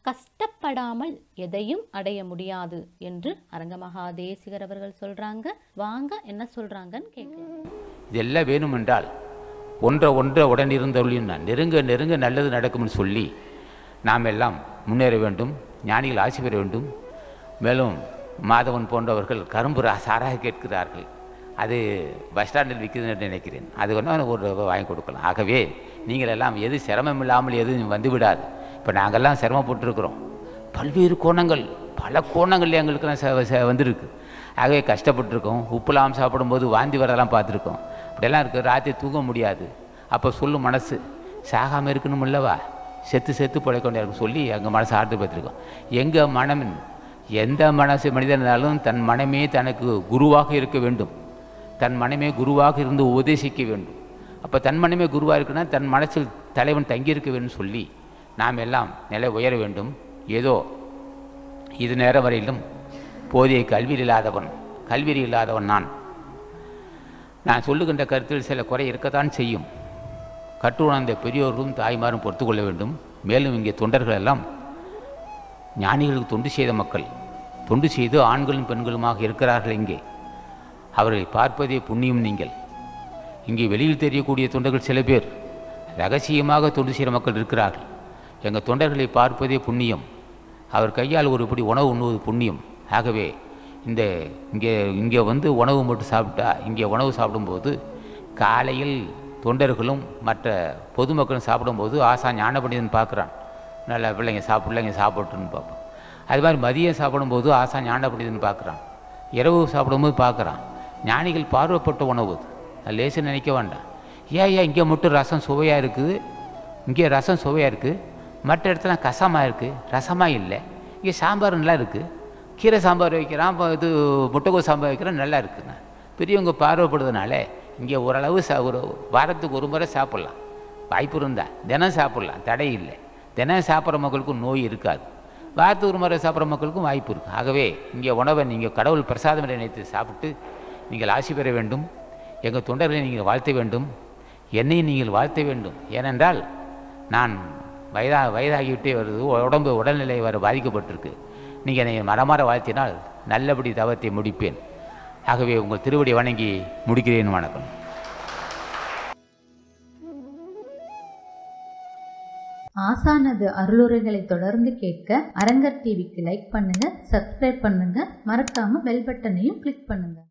கஷ்டப்படாமல் எதையும் அடைய முடியாது என்று அரங்கமகா தேசிகர் அவர்கள் சொல்றாங்க வாங்க என்ன சொல்றாங்கன்னு கேட்கலாம் இதெல்லாம் வேணுமென்றால் ஒன்றை ஒன்றை உடன் இருந்தவர்களையும் நான் நெருங்க நெருங்க நல்லது நடக்கும்னு சொல்லி நாம் எல்லாம் முன்னேற வேண்டும் ஞானிகள் ஆசி பெற வேண்டும் மேலும் மாதவன் போன்றவர்கள் கரும்பு ரா- சாராக கேட்கிறார்கள் அது பஸ் ஸ்டாண்டில் விற்குதுன்னு நினைக்கிறேன் அது வேணா ஒரு ரூபா வாங்கி கொடுக்கலாம் ஆகவே நீங்கள் எல்லாம் எது சிரமம் இல்லாமல் எதுவும் வந்து விடாது இப்போ நாங்கள்லாம் சிரமப்பட்டிருக்கிறோம் பல்வேறு கோணங்கள் பல கோணங்கள் எங்களுக்கெல்லாம் ச- ச- வந்திருக்கு ஆகவே கஷ்டப்பட்டிருக்கோம் உப்புலாம் சாப்பிடும்போது வாந்தி வரதெல்லாம் பார்த்துருக்கோம் அப்படியெல்லாம் இருக்குது ராத்திரி தூங்க முடியாது அப்போ சொல்லும் மனசு சாகாமல் இருக்கணும் இல்லவா செத்து செத்து பிழைக்கொண்டே இருக்கும் சொல்லி எங்கள் மனசை ஆர்த்து பார்த்துருக்கோம் எங்கள் மனம் எந்த மனசு மனிதனாலும் தன் மனமே தனக்கு குருவாக இருக்க வேண்டும் தன் மனமே குருவாக இருந்து உபதேசிக்க வேண்டும் அப்போ தன் மனமே குருவாக இருக்குன்னா தன் மனசில் தலைவன் தங்கியிருக்க வேண்டும் சொல்லி நாம் எல்லாம் நிலை உயர வேண்டும் ஏதோ இது நேரம் வரையிலும் போதிய கல்வி இல்லாதவன் கல்வி இல்லாதவன் நான் நான் சொல்லுகின்ற கருத்தில் சில குறை இருக்கத்தான் செய்யும் கற்றுணர்ந்த பெரியோரும் தாய்மாரும் பொறுத்துக்கொள்ள வேண்டும் மேலும் இங்கே தொண்டர்கள் எல்லாம் ஞானிகளுக்கு தொண்டு செய்த மக்கள் தொண்டு செய்து ஆண்களும் பெண்களுமாக இருக்கிறார்கள் இங்கே அவர்களை பார்ப்பதே புண்ணியம் நீங்கள் இங்கே வெளியில் தெரியக்கூடிய தொண்டர்கள் சில பேர் ரகசியமாக தொண்டு செய்கிற மக்கள் இருக்கிறார்கள் எங்கள் தொண்டர்களை பார்ப்பதே புண்ணியம் அவர் கையால் ஒரு இப்படி உணவு உண்ணுவது புண்ணியம் ஆகவே இந்த இங்கே இங்கே வந்து உணவு மட்டும் சாப்பிட்டா இங்கே உணவு சாப்பிடும்போது காலையில் தொண்டர்களும் மற்ற பொதுமக்களும் சாப்பிடும்போது ஆசா ஞான பண்டிதன் பார்க்குறான் நல்ல பிள்ளைங்க சாப்பிட்லைங்க சாப்பிட்டுன்னு பார்ப்போம் அது மாதிரி மதியம் சாப்பிடும்போது ஆசா ஞான பண்டிதன் பார்க்குறான் இரவு சாப்பிடும்போது பார்க்குறான் ஞானிகள் பார்வைப்பட்ட உணவு அது. அது லேசு நினைக்க வேண்டாம் ஏன் ஏன் இங்கே மட்டும் ரசம் சுவையாக இருக்குது இங்கே ரசம் சுவையாக இருக்குது மற்ற இடத்துல கசமாக இருக்குது ரசமாக இல்லை இங்கே சாம்பார் நல்லா இருக்குது கீரை சாம்பார் வைக்கிறான் இப்போ இது முட்டைக்கோஸ் சாம்பார் வைக்கிறான் நல்லா இருக்குங்க பெரியவங்க பார்வைப்படுறதுனால இங்கே ஓரளவு சா ஒரு வாரத்துக்கு ஒரு முறை சாப்பிட்லாம் வாய்ப்பு இருந்தால் தினம் சாப்பிட்லாம் தடை இல்லை தினம் சாப்பிட்ற மக்களுக்கும் நோய் இருக்காது வாரத்துக்கு ஒரு முறை சாப்பிட்ற மக்களுக்கும் வாய்ப்பு இருக்குது ஆகவே இங்கே உணவை நீங்கள் கடவுள் பிரசாதம் என நினைத்து சாப்பிட்டு நீங்கள் ஆசி பெற வேண்டும் எங்கள் தொண்டர்களை நீங்கள் வாழ்த்த வேண்டும் என்னையும் நீங்கள் வாழ்த்த வேண்டும் ஏனென்றால் நான் வயதா வயதாகிவிட்டே வருது உடம்பு உடல்நிலை வர பாதிக்கப்பட்டிருக்கு நீங்கள் என்னை மரமாற வாழ்த்தினால் நல்லபடி தவத்தை முடிப்பேன் ஆகவே உங்கள் திருவடி வணங்கி முடிக்கிறேன் வணக்கம் ஆசானது அருளுரைகளை தொடர்ந்து கேட்க அரங்கர் டிவிக்கு லைக் பண்ணுங்க சப்ஸ்கிரைப் பண்ணுங்க மறக்காம பெல் பட்டனையும் கிளிக் பண்ணுங்க